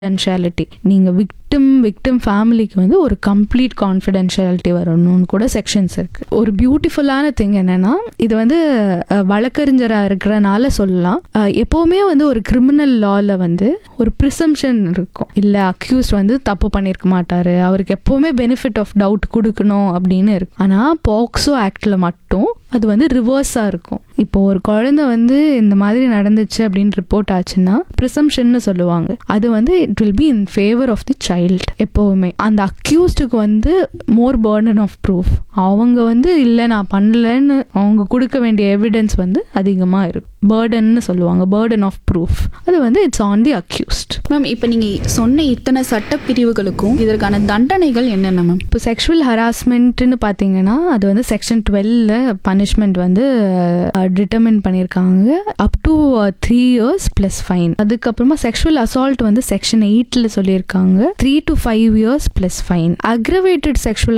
confidentiality நீங்கள் victim victim ஃபேமிலிக்கு வந்து ஒரு கம்ப்ளீட் கான்ஃபிடென்ஷியாலிட்டி வரணும்னு கூட செக்ஷன்ஸ் இருக்குது ஒரு பியூட்டிஃபுல்லான திங் என்னென்னா இது வந்து வழக்கறிஞராக இருக்கிறனால சொல்லலாம் அஹ், எப்போவுமே வந்து ஒரு கிரிமினல் லாவில் வந்து ஒரு ப்ரிசம்ஷன் இருக்கும் இல்லை அக்யூஸ் வந்து தப்பு பண்ணியிருக்க மாட்டார் அவருக்கு எப்போவுமே பெனிஃபிட் ஆஃப் டவுட் கொடுக்கணும் அப்படின்னு இருக்கும் ஆனால் பாக்ஸோ ஆக்டில் மட்டும் அது வந்து ரிவர்ஸாக இருக்கும் இப்போ ஒரு குழந்தை வந்து இந்த மாதிரி நடந்துச்சு அப்படின்னு ரிப்போர்ட் ஆச்சுன்னா ப்ரிசம்ஷன்னு சொல்லுவாங்க அது வந்து it will be in favour of the child எப்போவுமே அந்த அக்யூஸ்டுக்கு வந்து மோர் பேர்டன் ஆஃப் ப்ரூஃப் அவங்க வந்து இல்லை நான் பண்ணலன்னு அவங்க கொடுக்க வேண்டிய எவிடன்ஸ் வந்து அதிகமாக இருக்கும் பேர்டன்னு சொல்லுவாங்க பேர்டன் ஆஃப் ப்ரூஃப் அது வந்து it's on the accused ma'am இப்போ நீங்கள் சொன்ன இத்தனை சட்ட பிரிவுகளுக்கும் இதற்கான தண்டனைகள் என்னென்ன மேம் இப்போ செக்ஷுவல் ஹராஸ்மெண்ட்னு பார்த்தீங்கன்னா அது வந்து செக்ஷன் டுவெல்ல பனிஷ்மெண்ட் வந்து டிட்டர்மின் பண்ணியிருக்காங்க up to three years plus fine அதுக்கப்புறமா செக்ஷுவல் அசால்ட் வந்து செக்ஷன் எயிட்டில் சொல்லியிருக்காங்க three to five years plus fine aggravated sexual